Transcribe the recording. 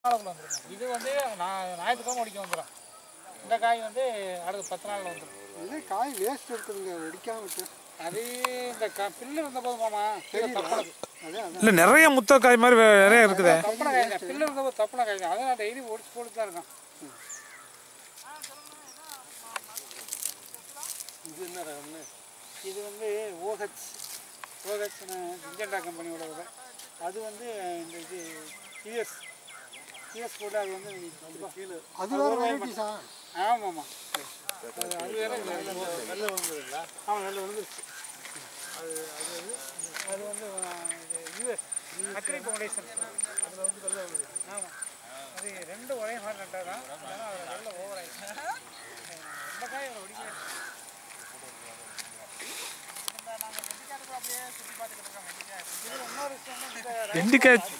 நாளுக்குள்ள வந்துடும் இது வந்து நான் ஞாயிற்றுக்கிழமை ஒடிக்க வந்துடும் இந்த காய் வந்து அடுத்து பத்து நாளில் வந்துடும் இது காய் வேஸ்ட் இருக்குதுங்க வெடிக்காம விட்டு அது இந்த க பில்லு இருந்த போது மாமா தப்பனது அதே அதான் இல்லை நிறைய முத்தக்காய் மாதிரி வே- நிறைய இருக்குதே தப்பனை காய்ங்க பில்லு இருந்த போது தப்பனை காய்ங்க அதை நான் டெய்லி ஒடிச்சு போட்டு தான் இருக்கேன் இது என்ன ரகம்னு இது வந்து ஓஹெச் ஓஹெச் இன்ஜெண்டா கம்பெனியோட விதை அது வந்து இந்த இது யூஎஸ் யூஎஸ் போட்டு அது வந்து கீழே அது வேற வெரைட்டிஸா ஆமாம் ஆமாம் அது அது வேற இது வேற. வெள்ளை வந்துருங்களா ஆமாம் நல்ல விழுந்துருச்சு அது அது வந்து அது வந்து யூஎஸ் அக்ரி ஃபவுண்டேஷன் அதில் வந்து வெள்ளை விழுது ஆமாம் அது ரெண்டு ஒரே மாதிரி நட்டால் தான் அதனால் அதில் வெள்ளை ஓவர் ஆயிடுச்சு ரொம்ப காய் அவ்வளோ ஒடிக்கவே இல்லை. இந்த நாங்கள் வெண்டிக்காய்க்கு அப்படியே சுற்றி பார்த்துக்கிட்டு இருக்கோம் வெண்டிக்காய் இதில் இன்னொரு விஷயம் வந்து இந்த வெண்டிக்காய்